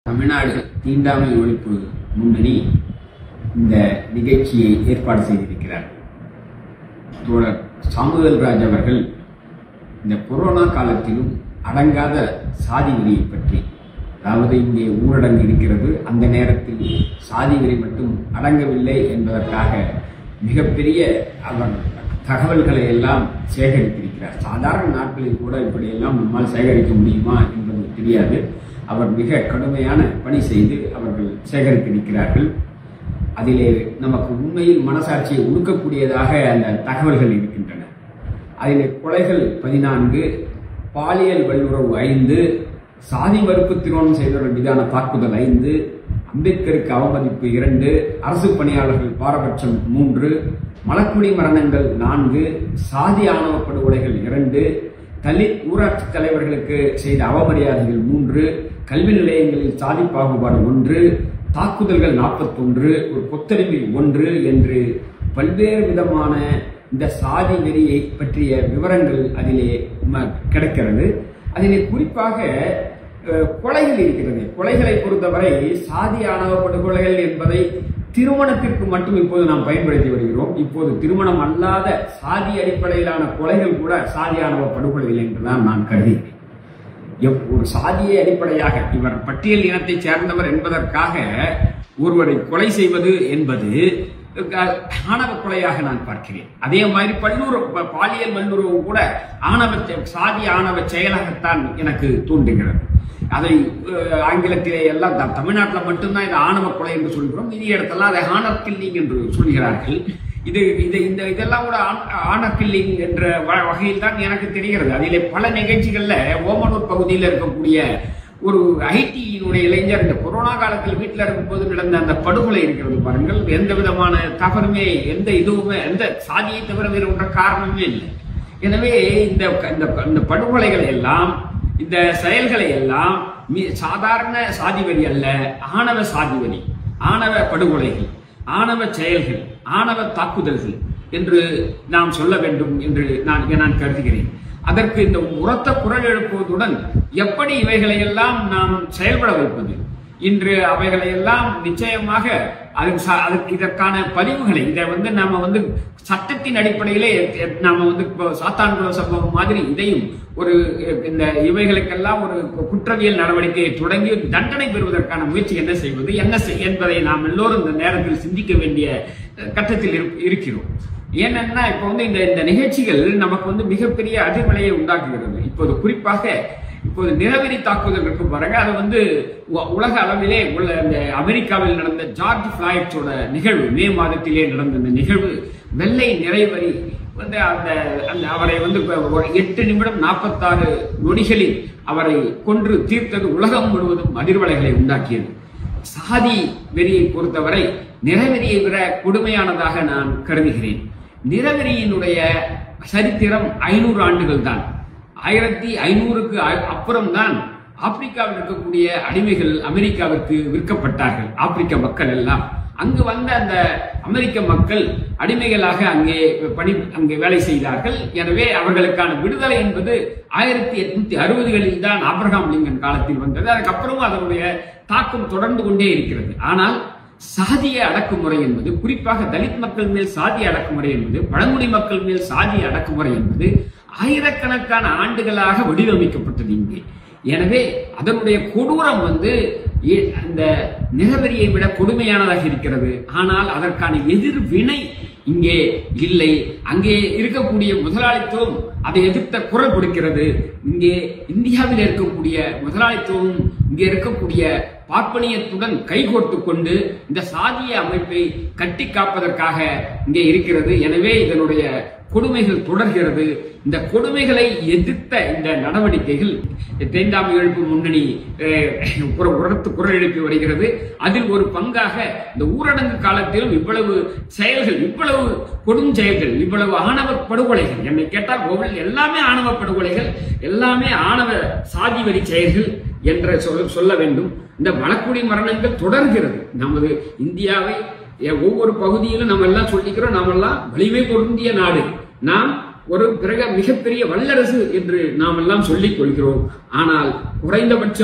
தமிழ்நாடு தீண்டாமை ஒழிப்பு முன்னணி இந்த நிகழ்ச்சியை ஏற்பாடு செய்திருக்கிறார் தோழர் சாமுவேல் ராஜ் அவர்கள் இந்த கொரோனா காலத்திலும் அடங்காத சாதி வெறியை பற்றி அதாவது இங்கே ஊரடங்கு இருக்கிறது அந்த நேரத்தில் சாதி வெறி மட்டும் அடங்கவில்லை என்பதற்காக மிகப்பெரிய அவர் தகவல்களை எல்லாம் சேகரித்திருக்கிறார் சாதாரண நாட்களில் கூட இப்படியெல்லாம் நம்மால் சேகரிக்க முடியுமா என்பது தெரியாது அவர் மிக கடுமையான பணி செய்து அவர்கள் சேகரித்திருக்கிறார்கள் அதிலே நமக்கு உண்மையில் மனசாட்சியை உடுக்கக்கூடியதாக அந்த தகவல்கள் இருக்கின்றன அதிலே கொலைகள் பதினான்கு பாலியல் வல்லுறவு ஐந்து சாதி மறுப்பு திருமணம் செய்தவர்கள் மீதான தாக்குதல் ஐந்து அம்பேத்கருக்கு அவமதிப்பு இரண்டு அரசு பணியாளர்கள் பாரபட்சம் மூன்று மலக்குடி மரணங்கள் நான்கு சாதி ஆணவ படுகொலைகள் இரண்டு தலித் ஊராட்சி தலைவர்களுக்கு செய்த அவமரியாதைகள் மூன்று கல்வி நிலையங்களில் சாதி பாகுபாடு ஒன்று தாக்குதல்கள் நாற்பத்தொன்று ஒரு கொத்தடிமை ஒன்று என்று பல்வேறு விதமான இந்த சாதி வெறியை பற்றிய விவரங்கள் அதிலே ம- கிடைக்கிறது அதிலே குறிப்பாக அஹ், கொலைகள் இருக்கிறது கொலைகளை பொறுத்தவரை சாதி ஆணவ படுகொலைகள் என்பதை திருமணத்திற்கு மட்டும் இப்போது நாம் பயன்படுத்தி வருகிறோம் இப்போது திருமணம் அல்லாத சாதி அடிப்படையிலான கொலைகள் கூட சாதி ஆணவ படுகொலைகள் என்றுதான் நான் கருதுகிறேன் எவ்- ஒரு சாதியை அடிப்படையாக இவர் பட்டியல் இனத்தைச் சேர்ந்தவர் என்பதற்காக ஒருவரை கொலை செய்வது என்பது அஹ், ஆணவ கொலையாக நான் பார்க்கிறேன் அதே மாதிரி பல்லுறவு ப- பாலியல் வல்லுறவு கூட ஆணவ செ- சாதி ஆணவ செயலாகத்தான் எனக்கு தோன்றுகிறது அதை அஹ், ஆங்கிலத்திலே எல்லாம் த- தமிழ்நாட்டில் மட்டும்தான் இது ஆணவ கொலை என்று சொல்கிறோம் மீதி இடத்தெல்லாம் அதை ஆணவ கில்லிங் என்று சொல்கிறார்கள் இது இது இந்த இதெல்லாம் கூட ஆனர் கில்லிங் என்ற வ- வகையில் தான் எனக்கு தெரிகிறது அதிலே பல நிகழ்ச்சிகள்ல ஓமனூர் பகுதியில் இருக்கக்கூடிய ஒரு ஐடியினுடைய இளைஞர் இந்த கொரோனா காலத்தில் வீட்டில் இருக்கும்போது நடந்த அந்த படுகொலை இருக்கிறது பாருங்கள் எந்த விதமான தவறுமே எந்த இதுவுமே எந்த சாதியை தவிர வேறு ஒன்ற காரணமே இல்லை எனவே இந்த இந்த இந்த படுகொலைகளை எல்லாம் இந்த செயல்களை எல்லாம் மி- சாதாரண சாதி வரி அல்ல ஆணவ சாதி வரி ஆணவ படுகொலைகள் ஆணவ செயல்கள் ஆணவ தாக்குதல்கள் என்று நாம் சொல்ல வேண்டும் என்று நான் நான் கருதுகிறேன் அதற்கு இந்த உரத்த குரல் எழுப்புவதுடன் எப்படி இவைகளை எல்லாம் நாம் செயல்பட வைப்பது இன்று அவைகளை எல்லாம் நிச்சயமாக அதுக்கு ச- அதுக்கு இதற்கான பதிவுகளை இதை வந்து நாம வந்து சட்டத்தின் அடிப்படையிலே எ- நாம வந்து இப்போ சாத்தான்குள சம்பவம் மாதிரி இதையும் ஒரு எ- இந்த இவைகளுக்கெல்லாம் ஒரு குற்றவியல் நடவடிக்கையை தொடங்கி தண்டனை பெறுவதற்கான முயற்சி என்ன செய்வது என்ன செய்- என்பதை நாம் எல்லோரும் இந்த நேரத்தில் சிந்திக்க வேண்டிய அஹ், கட்டத்தில் இரு- இருக்கிறோம் ஏனென்னா இப்போ வந்து இந்த இந்த நிகழ்ச்சிகள் நமக்கு வந்து மிகப்பெரிய அதிர்வலையை உண்டாக்குகிறது இப்போது குறிப்பாக இப்போது நிலவரி தாக்குதல் இருக்கும் பாருங்க அது வந்து உ- உலக அளவிலே உள்ள இந்த அமெரிக்காவில் நடந்த ஜார்ஜ் பிளாய்ட்ஸோட நிகழ்வு மே மாதத்திலே நடந்த இந்த நிகழ்வு வெள்ளை நிறைவரி வந்து அந்த அந்த அவரை வந்து இப்ப ஒரு எட்டு நிமிடம் நாற்பத்தாறு நொடிகளில் அவரை கொன்று தீர்த்தது உலகம் முழுவதும் அதிர்வலைகளை உண்டாக்கியது சாதி வெறியை பொறுத்தவரை நிறவெறியை விட கொடுமையானதாக நான் கருதுகிறேன் நிறவெறியினுடைய சரித்திரம் ஐநூறு ஆண்டுகள் தான் ஆயிரத்தி ஐநூறுக்கு அப்புறம் தான் ஆப்பிரிக்காவில் இருக்கக்கூடிய அடிமைகள் அமெரிக்காவிற்கு விற்கப்பட்டார்கள் ஆப்பிரிக்க மக்கள் எல்லாம் அங்கு வந்த அந்த அமெரிக்க மக்கள் அடிமைகளாக அங்கே பணி அங்கே வேலை செய்தார்கள் எனவே அவர்களுக்கான விடுதலை என்பது ஆயிரத்தி எட்நூத்தி அறுபதுகளில் தான் ஆப்ரஹாம் லிங்கன் காலத்தில் வந்தது அதுக்கப்புறமும் அதனுடைய தாக்கம் தொடர்ந்து கொண்டே இருக்கிறது ஆனால் சாதிய அடக்குமுறை என்பது குறிப்பாக தலித் மக்கள் மேல் சாதி அடக்குமுறை என்பது பழங்குடி மக்கள் மேல் சாதி அடக்குமுறை என்பது ஆயிரக்கணக்கான ஆண்டுகளாக வடிவமைக்கப்பட்டது இங்கே எனவே அதனுடைய கொடூரம் வந்து ஏ- அந்த நிலவரியை விட கொடுமையானதாக இருக்கிறது ஆனால் அதற்கான எதிர்வினை இங்கே இல்லை அங்கே இருக்கக்கூடிய முதலாளித்துவம் அதை எதிர்த்த குரல் கொடுக்கிறது இங்கே இந்தியாவில் இருக்கக்கூடிய முதலாளித்துவம் இங்கே இருக்கக்கூடிய பார்ப்பனியத்துடன் கைகோர்த்து கொண்டு இந்த சாதிய அமைப்பை கட்டி காப்பதற்காக இங்கே இருக்கிறது எனவே இதனுடைய கொடுமைகள் தொடர்கிறது இந்த கொடுமைகளை எதிர்த்த இந்த நடவடிக்கைகள் தேண்டாமை எழுப்பு முன்னணி அஹ், ஒரு உரத்து குரல் எழுப்பி வருகிறது அதில் ஒரு பங்காக இந்த ஊரடங்கு காலத்திலும் இவ்வளவு செயல்கள் இவ்வளவு கொடும் செயல்கள் இவ்வளவு ஆணவ படுகொலைகள் என்னை கேட்டால் ஒவ்வொரு எல்லாமே ஆணவ படுகொலைகள் எல்லாமே ஆணவ சாதி வரி செயல்கள் என்ற சொல்ல சொல்ல வேண்டும் இந்த வனக்குடி மரணங்கள் தொடர்கிறது நமது இந்தியாவை எ- ஒவ்வொரு பகுதியிலும் நம்ம எல்லாம் சொல்லிக்கிறோம் நாம எல்லாம் வலிமை பொருந்திய நாடு நாம் ஒரு பிறகு மிகப்பெரிய வல்லரசு என்று நாம் எல்லாம் சொல்லிக் கொள்கிறோம் ஆனால் குறைந்தபட்சம்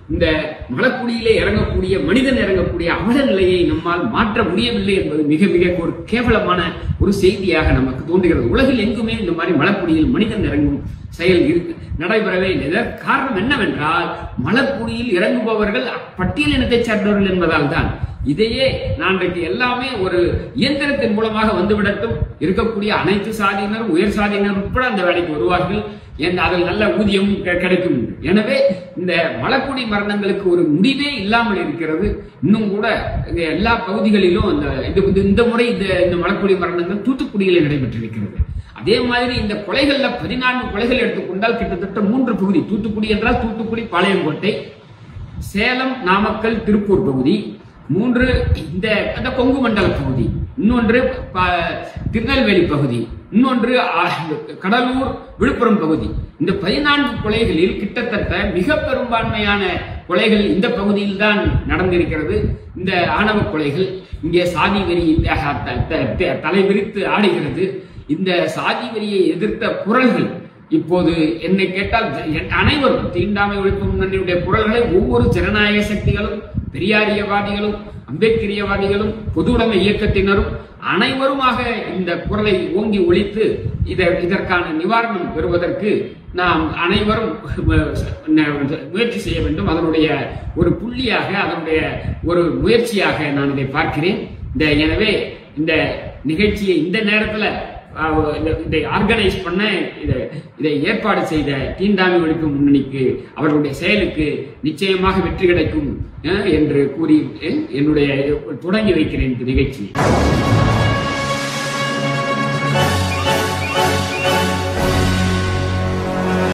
இந்த மலக்குடியிலே இறங்கக்கூடிய மனிதன் இறங்கக்கூடிய அவல நிலையை நம்மால் மாற்ற முடியவில்லை என்பது மிக மிக ஒரு கேவலமான ஒரு செய்தியாக நமக்கு தோன்றுகிறது உலகில் எங்குமே இந்த மாதிரி மலக்குடியில் மனிதன் இறங்கும் செயல் இருக்கு நடைபெறவே இல்லை இதற்கு காரணம் என்னவென்றால் மலக்குடியில் இறங்குபவர்கள் பட்டியலினத்தை சேர்ந்தவர்கள் என்பதால் தான் இதையே நான் இன்றைக்கு எல்லாமே ஒரு இயந்திரத்தின் மூலமாக வந்துவிடட்டும் இருக்கக்கூடிய அனைத்து சாதியினரும் உயர் சாதியினர் உட்பட அந்த வேலைக்கு வருவார்கள் என் அதில் நல்ல ஊதியம் கி- கிடைக்கும் என்று. எனவே இந்த மலக்குடி மரணங்களுக்கு ஒரு முடிவே இல்லாமல் இருக்கிறது இன்னும் கூட இங்க எல்லா பகுதிகளிலும் அந்த இது இது- இந்த முறை இந்த இந்த மலக்குடி மரணங்கள் தூத்துக்குடியில் நடைபெற்றிருக்கிறது அதே மாதிரி இந்த கொலைகள்ல பதினான்கு கொலைகள் எடுத்துக்கொண்டால் கிட்டத்தட்ட மூன்று பகுதி தூத்துக்குடி என்றால் தூத்துக்குடி பாளையங்கோட்டை சேலம் நாமக்கல் திருப்பூர் பகுதி மூன்று இந்த அந்த கொங்கு மண்டல பகுதி இன்னொன்று ப- திருநெல்வேலி பகுதி இன்னொன்று ஆ, கடலூர் விழுப்புரம் பகுதி இந்த பதினான்கு கொலைகளில் கிட்டத்தட்ட மிக பெரும்பான்மையான கொலைகள் இந்த பகுதியில் தான் நடந்திருக்கிறது இந்த ஆணவ கொலைகள் இங்கே சாதி வெறி த- த- த- த- தலைவிரித்து ஆடுகிறது இந்த சாதி வெறியை எதிர்த்த குரல்கள் இப்போது என்னை கேட்டால் என் அனைவரும் தீண்டாமை ஒழிப்பு முன்னணியுடைய குரல்களை ஒவ்வொரு ஜனநாயக சக்திகளும் பெரியாரியவாதிகளும் அம்பேத்கரியவாதிகளும் பொது உடைமை இயக்கத்தினரும் அனைவருமாக இந்த குரலை ஓங்கி ஒழித்து இத இதற்கான நிவாரணம் பெறுவதற்கு நாம் அனைவரும் முயற்சி செய்ய வேண்டும் அதனுடைய ஒரு புள்ளியாக அதனுடைய ஒரு முயற்சியாக நான் இதை பார்க்கிறேன் இந்த எனவே இந்த நிகழ்ச்சியை இந்த நேரத்துல அஹ், இந்த- இதை ஆர்கனைஸ் பண்ண இதை இதை ஏற்பாடு செய்த தீண்டாமை ஒழிப்பு முன்னணிக்கு அவர்களுடைய செயலுக்கு நிச்சயமாக வெற்றி கிடைக்கும் அஹ், என்று கூறி அஹ், என்னுடைய தொடங்கி வைக்கிறேன் இந்த நிகழ்ச்சியை